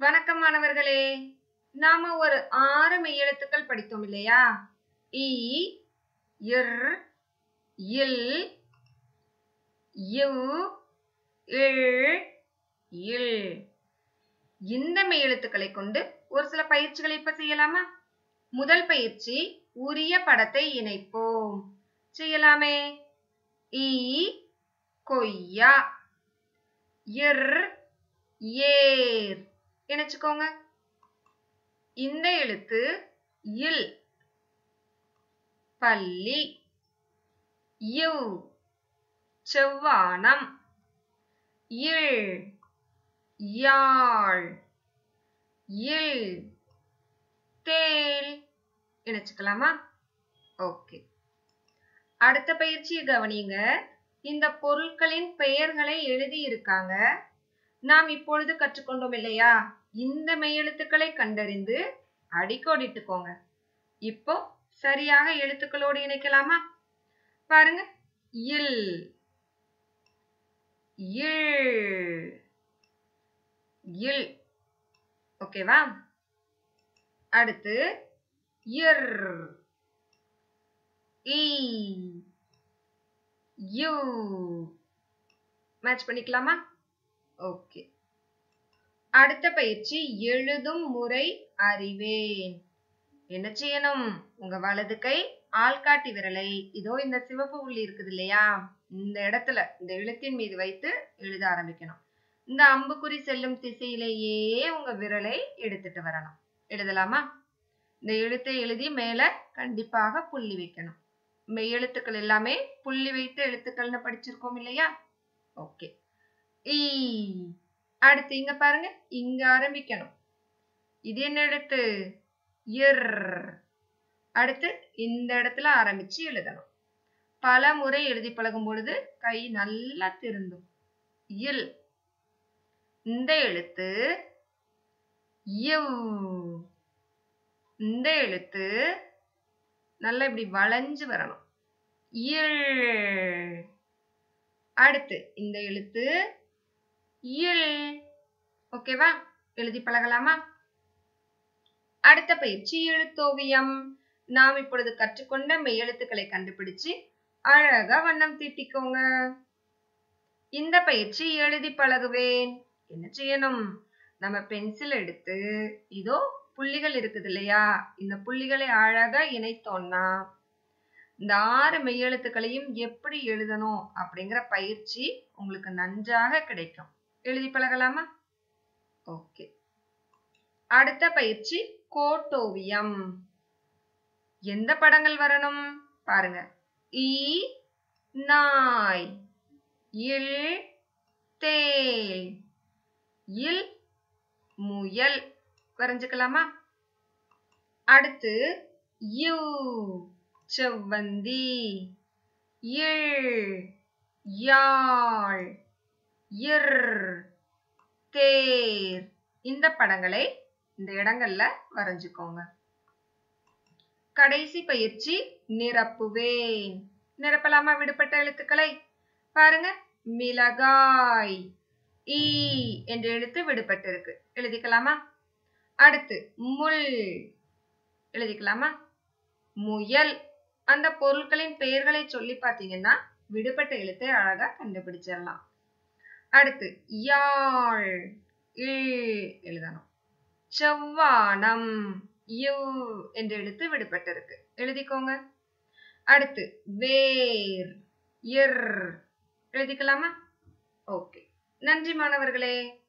வணக்கம் மாணவர்களே நாம ஒரு ஆறு மெய்யெழுத்துக்கள் படித்தோம் இல்லையா இ இர் இல் இவ் இல் இல் இந்த மெய்யெழுத்துக்களை கொண்டு ஒரு சில பயிற்சிகளை இப்ப செய்யலாமா முதல் பயிற்சி உரிய படத்தை இணைப்போம் செய்யலாமே ஈ கொய்யா இர் ஏர் இணைச்சுக்கோங்க இந்த எழுத்து இல் பள்ளி இவ் செவ்வானம் இல் யாழ் இல் தேல் இணைச்சுக்கலாமா ஓகே அடுத்த பயிற்சியை கவனிங்க இந்த பொருட்களின் பெயர்களை எழுதி இருக்காங்க நாம் இப்பொழுது கற்றுக்கொண்டோம் இல்லையா இந்த மெய்யெழுத்துக்களை கண்டறிந்து அடிக்கோடிட்டுக்கோங்க இப்போ சரியாக எழுத்துக்களோடு இணைக்கலாமா பாருங்க இல் இல் இல் ஓகேவா அடுத்து இர் ஈ யூ மேட்ச் பண்ணிக்கலாமா ஓகே அடுத்த பயிற்சி எழுதும் முறை அறிவேன் என்ன செய்யணும் உங்க வலது கை ஆள்காட்டி விரலை இதோ இந்த சிவப்பு புள்ளி இருக்குது இல்லையா இந்த இடத்துல இந்த எழுத்தின் மீது வைத்து எழுத ஆரம்பிக்கணும் இந்த அம்புக்குறி செல்லும் திசையிலேயே உங்க விரலை எடுத்துட்டு வரணும் எழுதலாமா இந்த எழுத்தை எழுதி மேல கண்டிப்பாக புள்ளி வைக்கணும் மெய் எழுத்துக்கள் எல்லாமே புள்ளி வைத்த எழுத்துக்கள்னு படிச்சிருக்கோம் இல்லையா ஓகே ஈ அடுத்து இங்க பாருங்க இங்க ஆரம்பிக்கணும் இது என்ன எழுத்து இர் அடுத்து இந்த இடத்துல ஆரம்பிச்சு எழுதணும் பல முறை எழுதி பழகும் பொழுது கை நல்லா திருந்தும் இல் இந்த எழுத்து இவ் இந்த எழுத்து நல்லா இப்படி வளைஞ்சு வரணும் இல் அடுத்து இந்த எழுத்து இல் ஓகேவா எழுதி பழகலாமா அடுத்த பயிற்சி எழுத்தோவியம் நாம் இப்பொழுது கற்றுக்கொண்ட மெய்யெழுத்துக்களை கண்டுபிடிச்சு அழகா வண்ணம் தீட்டிக்கோங்க இந்த பயிற்சி எழுதி பழகுவேன் என்ன செய்யணும் நம்ம பென்சில் எடுத்து இதோ புள்ளிகள் இருக்குது இல்லையா இந்த புள்ளிகளை அழகா இணைத்தோம்னா இந்த ஆறு மெய்யெழுத்துக்களையும் எப்படி எழுதணும் அப்படிங்கிற பயிற்சி உங்களுக்கு நன்றாக கிடைக்கும் எழுதி பழகலாமா ஓகே அடுத்த பயிற்சி கோட்டோவியம் எந்த படங்கள் வரணும் பாருங்க ஈ நாய் இல் தேல் இல் முயல் வரைஞ்சுக்கலாமா அடுத்து யூ செவ்வந்தி இல் யாழ் இர் தேர் இந்த படங்களை இந்த இடங்கள்ல வரைஞ்சுக்கோங்க கடைசி பயிற்சி நிரப்புவேன் நிரப்பலாமா விடுபட்ட எழுத்துக்களை பாருங்க மிளகாய் ஈ என்ற எழுத்து விடுபட்டு இருக்கு எழுதிக்கலாமா அடுத்து முள் எழுதிக்கலாமா முயல் அந்த பொருட்களின் பெயர்களை சொல்லி பார்த்தீங்கன்னா விடுபட்ட எழுத்தை அழகா கண்டுபிடிச்சிடலாம் அடுத்து யாழ் இல் எழுதணும் செவ்வானம் யூ என்ற எழுத்து விடுபட்டு இருக்கு எழுதிக்கோங்க அடுத்து வேர் இர் எழுதிக்கலாமா ஓகே நன்றி மாணவர்களே